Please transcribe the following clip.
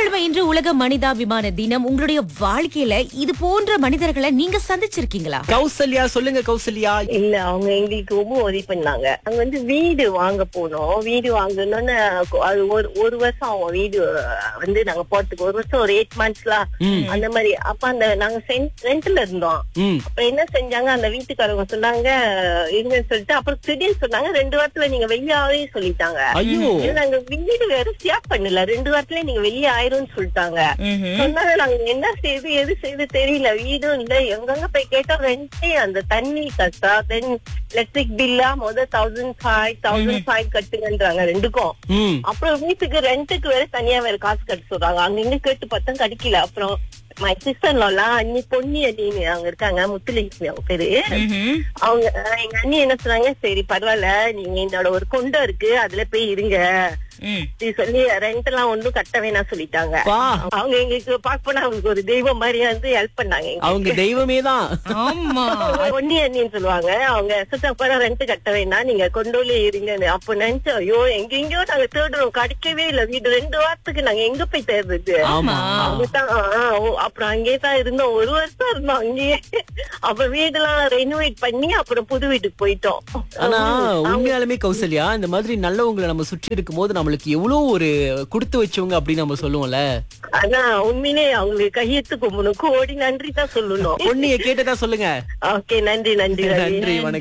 திங்கட்கிழமை இன்று உலக மனிதாபிமான தினம் உங்களுடைய வாழ்க்கையில இது போன்ற மனிதர்களை நீங்க சந்திச்சிருக்கீங்களா கௌசல்யா சொல்லுங்க கௌசல்யா இல்ல அவங்க எங்களுக்கு ரொம்ப உதவி பண்ணாங்க அங்க வந்து வீடு வாங்க போனோம் வீடு வாங்கணும்னு அது ஒரு ஒரு வருஷம் ஆகும் வீடு வந்து நாங்க போறதுக்கு ஒரு வருஷம் ஒரு எயிட் மந்த்ஸ்லாம் ம். அந்த மாதிரி அப்ப அந்த நாங்க ரெண்ட்ல இருந்தோம் ம் அப்ப என்ன செஞ்சாங்க அந்த வீட்டுக்காரங்க சொன்னாங்க இருங்கன்னு சொல்லிட்டு அப்புறம் திடீர்னு சொன்னாங்க ரெண்டு வாரத்துல நீங்க வெளியாவே சொல்லிட்டாங்க ஐயோ இல்ல, நாங்க வீடு வேற சியாப் பண்ணல ரெண்டு வாரத்துல நீங்க வெளியே ஆயிரும்னு சொல்லிட்டாங்க ம்ஹும். சொன்னாங்க நாங்க என்ன செய்து எது செய்து தெரியல வீடும் இல்ல எங்கெங்க போய் கேட்டா ரெண்டே அந்த தண்ணி கட்டா தென் எலக்ட்ரிக் பில்லா முத தௌசண்ட் ஃபைவ் தௌசண்ட் ஃபைவ் கட்டுங்கன்றாங்க ரெண்டுக்கும் ம் அப்புறம் வீட்டுக்கு ரெண்டுக்கு வேற தனியா வேற காசு கட்ட சொல்றாங்க அங்க இங்க கேட்டு பார்த்தா கிடைக்கல அப்புறம் மை சிஸ்டர் எல்லாம் அண்ணி பொன்னி அண்ணின்னு அவங்க இருக்காங்க முத்துலட்சுமி அவங்க பேரு ம்ஹும். அவங்க அஹ், எங்க அண்ணி என்ன சொன்னாங்க சரி பரவாயில்ல நீங்க என்னோட ஒரு கொண்டை இருக்கு அதுல போய் இருங்க ம். இது சொல்லி ரெண்ட் எல்லாம் ஒண்ணும் கட்ட வேணாம் சொல்லிட்டாங்க பா அவங்க எங்களுக்கு பார்க்க அவங்களுக்கு ஒரு தெய்வம் மாதிரியா வந்து ஹெல்ப் பண்ணாங்க எங்களுக்கு. அவங்க தெய்வமே தான் ஆமா பொன்னி அண்ணின்னு சொல்லுவாங்க அவங்க சுத்தப்பட ரெண்ட் கட்ட வேணாம் நீங்க கொண்டோலே இருங்கன்னு அப்ப நினைச்சோம் ஐயோ எங்கெங்கயோ நாங்க தேடுறோம் கிடைக்கவே இல்ல வீடு ரெண்டு வாரத்துக்கு நாங்க எங்க போய் தேடுறது ஆமா அங்கதான், ஆ, ஓ, அப்புறம் அங்கேயே தான் இருந்தோம் ஒரு வருஷம் இருந்தோம் அங்கேயே அப்ப வீடெல்லாம் ரெனோவேட் பண்ணி அப்புறம் புது வீட்டுக்கு போயிட்டோம் ஆனா அவங்க- உண்மையாலுமே கௌசல்யா இந்த மாதிரி நல்லவங்களை நம்ம சுற்றி இருக்கும் போது நம்மளுக்கு எவ்வளவு ஒரு கொடுத்து வச்சவங்க அப்படின்னு நம்ம சொல்லுவோம்ல ஆனா உண்மையிலே அவங்களுக்கு கையெழுத்து கும்பிடணும் கோடி நன்றி தான் சொல்லணும் பொண்ணிய கேட்டதா சொல்லுங்க ஓகே நன்றி நன்றி ரவி. நன்றி வணக்கம்